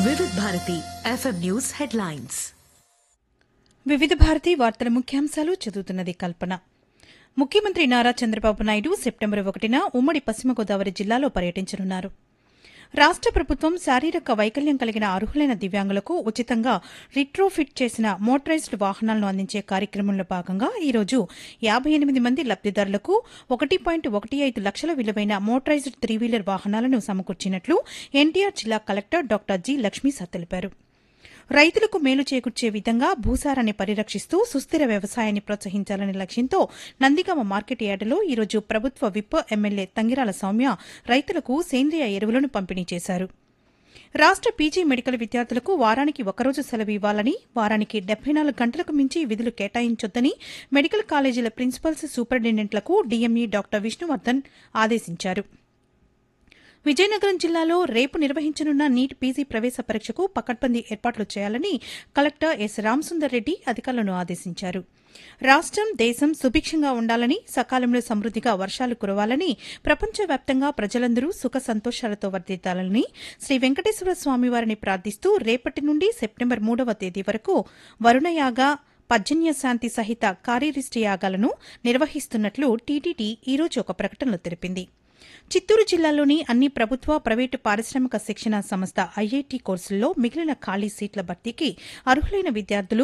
వివిధ Bharati FM news headlines వివిధ భారతి వార్తల ముఖ్యాంశాలు చదువుతున్నది కల్పన ముఖ్యమంత్రి నారా చంద్రబాబు నాయుడు సెప్టెంబర్ ఒకటిన ఉమ్మడి పశ్చిమ గోదావరి జిల్లాలో పర్యటించనున్నారు రాష్ట ప్రభుత్వం శారీరక వైకల్యం కలిగిన అర్హులైన దివ్యాంగులకు ఉచితంగా రిట్రోఫిట్ చేసిన మోటరైజ్డ్ వాహనాలను అందించే కార్యక్రమంలో భాగంగా ఈరోజు యాబై ఎనిమిది మంది లబ్దిదారులకు ఒకటి పాయింట్ ఒకటి ఐదు లక్షల విలువైన మోటరైజ్డ్ త్రీ వీలర్ వాహనాలను సమకూర్చినట్లు ఎన్టీఆర్ జిల్లా కలెక్టర్ డాక్టర్ జి లక్ష్మీసా తెలిపారు రైతులకు మేలు చేకూర్చే విధంగా భూసారాన్ని పరిరక్షిస్తూ సుస్థిర వ్యవసాయాన్ని ప్రోత్సహించాలనే లక్ష్యంతో నందిగామ మార్కెట్ యార్డులో ఈరోజు ప్రభుత్వ విప్ ఎమ్మెల్యే తంగిరాల సౌమ్య రైతులకు సేంద్రియ ఎరువులను పంపిణీ చేశారు రాష్ట పీజీ మెడికల్ విద్యార్థులకు వారానికి ఒకరోజు సెలవు ఇవ్వాలని వారానికి డెబ్బై నాలుగు గంటలకు మించి విధులు కేటాయించొద్దని మెడికల్ కాలేజీల ప్రిన్సిపల్స్ సూపరింటెండెంట్లకు డీఎంఈ డాక్టర్ విష్ణువర్ధన్ ఆదేశించారు విజయనగరం జిల్లాలో రేపు నిర్వహించనున్న నీట్ పీజీ ప్రవేశ పరీక్షకు పకడ్బందీ ఏర్పాట్లు చేయాలని కలెక్టర్ ఎస్ రామసుందర్ రెడ్డి అధికారులను ఆదేశించారు రాష్టం దేశం సుభిక్షంగా ఉండాలని సకాలంలో సమృద్దిగా వర్షాలు కురవాలని ప్రపంచవ్యాప్తంగా ప్రజలందరూ సుఖ సంతోషాలతో వర్దిద్దాలని శ్రీ వెంకటేశ్వర స్వామివారిని ప్రార్థిస్తూ రేపటి నుండి సెప్టెంబర్ మూడవ తేదీ వరకు వరుణయాగ పర్జన్య శాంతి సహిత కార్యరిష్టి యాగాలను నిర్వహిస్తున్నట్లు టీటీడీ ఈరోజు ఒక ప్రకటనలో తెలిపింది చిత్తూరు జిల్లాలోని అన్ని ప్రభుత్వ ప్రైవేటు పారిశ్రామిక శిక్షణ సంస్థ ఐఐటి కోర్సుల్లో మిగిలిన ఖాళీ సీట్ల భర్తీకి అర్హులైన విద్యార్థులు